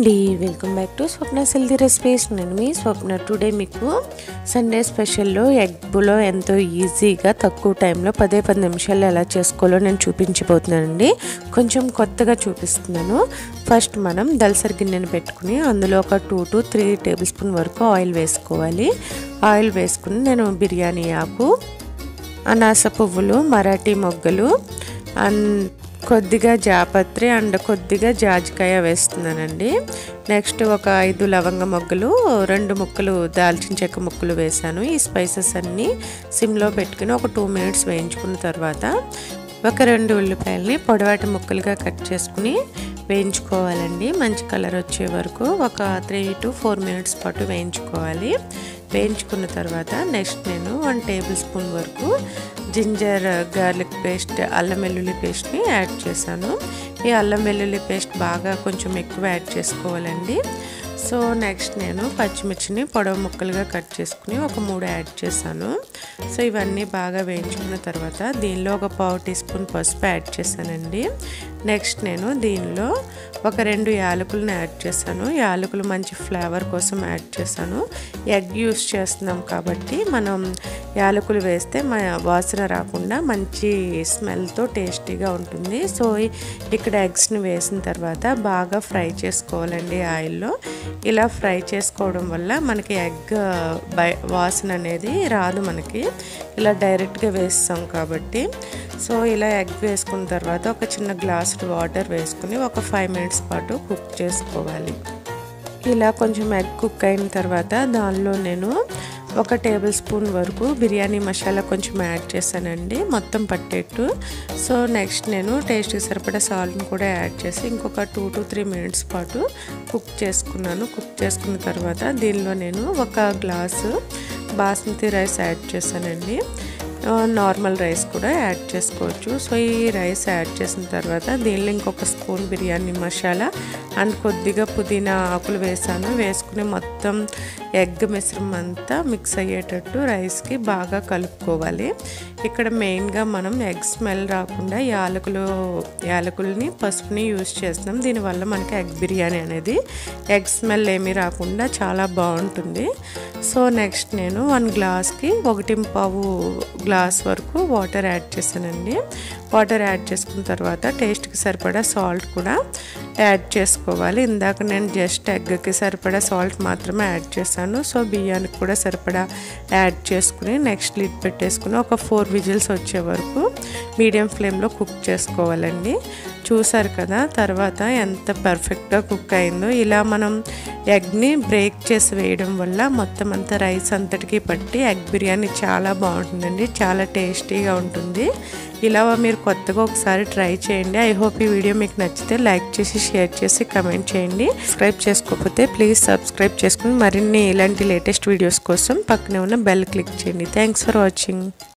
అండి welcome back to Swapna healthy recipes నేను మీ స్వప్న టుడే మీకు సండే స్పెషల్లో ఎగ్ బులో ఎంతో ఈజీగా తక్కువ టైంలో పదే పది నిమిషాల్లో ఎలా చేసుకోవాలో నేను చూపించబోతున్నానండి కొంచెం కొత్తగా చూపిస్తున్నాను ఫస్ట్ మనం దలసరి గిన్నెను పెట్టుకుని అందులో ఒక two to three tablespoon వరకు ఆయిల్ వేసుకోవాలి ఆయిల్ వేసుకుని నేను బిర్యానీ ఆకు అనాస పువ్వులు మరాఠీ మొగ్గలు అండ్ కొద్దిగా జాపత్రి అండ్ కొద్దిగా జాజికాయ వేస్తున్నానండి నెక్స్ట్ ఒక ఐదు లవంగ మొగ్గలు రెండు ముక్కలు దాల్చిన చెక్క ముక్కలు వేసాను ఈ స్పైసెస్ అన్నీ సిమ్లో పెట్టుకుని ఒక టూ మినిట్స్ వేయించుకున్న తర్వాత ఒక రెండు ఉల్లిపాయలని పొడవాటి ముక్కలుగా కట్ చేసుకుని వేయించుకోవాలండి మంచి కలర్ వచ్చే వరకు ఒక త్రీ టు ఫోర్ మినిట్స్ పాటు వేయించుకోవాలి వేయించుకున్న తర్వాత నెక్స్ట్ నేను వన్ టేబుల్ స్పూన్ వరకు జింజర్ గార్లిక్ పేస్ట్ అల్లం వెల్లుల్లి పేస్ట్ని యాడ్ చేశాను ఈ అల్లం వెల్లుల్లి పేస్ట్ బాగా కొంచెం ఎక్కువ యాడ్ చేసుకోవాలండి సో నెక్స్ట్ నేను పచ్చిమిర్చిని పొడవు ముక్కలుగా కట్ చేసుకుని ఒక మూడు యాడ్ చేశాను సో ఇవన్నీ బాగా వేయించుకున్న తర్వాత దీనిలో ఒక పావు టీ స్పూన్ పసుపు యాడ్ చేశానండి నెక్స్ట్ నేను దీనిలో ఒక రెండు యాలకులను యాడ్ చేశాను యాలకులు మంచి ఫ్లేవర్ కోసం యాడ్ చేశాను ఎగ్ యూస్ చేస్తున్నాం కాబట్టి మనం యాలకులు వేస్తే మా వాసన రాకుండా మంచి స్మెల్తో టేస్టీగా ఉంటుంది సో ఇక్కడ ఎగ్స్ని వేసిన తర్వాత బాగా ఫ్రై చేసుకోవాలండి ఆయిల్లో ఇలా ఫ్రై చేసుకోవడం వల్ల మనకి ఎగ్ బై వాసన అనేది రాదు మనకి ఇలా డైరెక్ట్గా వేస్తాం కాబట్టి సో ఇలా ఎగ్ వేసుకున్న తర్వాత ఒక చిన్న గ్లాస్ వాటర్ వేసుకుని ఒక ఫైవ్ మినిట్స్ పాటు కుక్ చేసుకోవాలి ఇలా కొంచెం ఎగ్ కుక్ అయిన తర్వాత దానిలో నేను ఒక టేబుల్ స్పూన్ వరకు బిర్యానీ మసాలా కొంచెం యాడ్ చేశానండి మొత్తం పట్టేట్టు సో నెక్స్ట్ నేను టేస్ట్కి సరిపడా సాల్ట్ని కూడా యాడ్ చేసి ఇంకొక టూ టు త్రీ మినిట్స్ పాటు కుక్ చేసుకున్నాను కుక్ చేసుకున్న తర్వాత దీనిలో నేను ఒక గ్లాసు బాస్మతి రైస్ యాడ్ చేశానండి నార్మల్ రైస్ కూడా యాడ్ చేసుకోవచ్చు సో ఈ రైస్ యాడ్ చేసిన తర్వాత దీనిలో ఇంకొక స్పూన్ బిర్యానీ మసాలా అండ్ కొద్దిగా పుదీనా ఆకులు వేసాను వేసుకుని మొత్తం ఎగ్ మిశ్రమం అంతా మిక్స్ అయ్యేటట్టు రైస్కి బాగా కలుపుకోవాలి ఇక్కడ మెయిన్గా మనం ఎగ్ స్మెల్ రాకుండా యాలకులు యాలకుల్ని పసుపుని యూజ్ చేస్తున్నాం దీనివల్ల మనకి ఎగ్ బిర్యానీ అనేది ఎగ్ స్మెల్ ఏమీ రాకుండా చాలా బాగుంటుంది సో నెక్స్ట్ నేను వన్ గ్లాస్కి ఒకటి పావు గ్లాస్ వరకు వాటర్ యాడ్ చేశానండి వాటర్ యాడ్ చేసుకున్న తర్వాత టేస్ట్కి సరిపడా సాల్ట్ కూడా యాడ్ చేసుకోవాలి ఇందాక నేను జస్ట్ ఎగ్కి సరిపడా సాల్ట్ మాత్రమే యాడ్ చేశాను సో బియ్యానికి కూడా సరిపడా యాడ్ చేసుకుని నెక్స్ట్ లిడ్ పెట్టేసుకుని ఒక ఫోర్ విజిల్స్ వచ్చే వరకు మీడియం ఫ్లేమ్లో కుక్ చేసుకోవాలండి చూసారు కదా తర్వాత ఎంత పర్ఫెక్ట్గా కుక్ అయిందో ఇలా మనం ఎగ్ని బ్రేక్ చేసి వేయడం వల్ల మొత్తం అంతా రైస్ అంతటికి పట్టి ఎగ్ బిర్యానీ చాలా బాగుంటుందండి చాలా టేస్టీగా ఉంటుంది ఇలా మీరు కొత్తగా ఒకసారి ట్రై చేయండి ఐ హోప్ ఈ వీడియో మీకు నచ్చితే లైక్ చేసి షేర్ చేసి కమెంట్ చేయండి సబ్స్క్రైబ్ చేసుకోకపోతే ప్లీజ్ సబ్స్క్రైబ్ చేసుకుని మరిన్ని ఇలాంటి లేటెస్ట్ వీడియోస్ కోసం పక్కనే ఉన్న బెల్ క్లిక్ చేయండి థ్యాంక్స్ ఫర్ వాచింగ్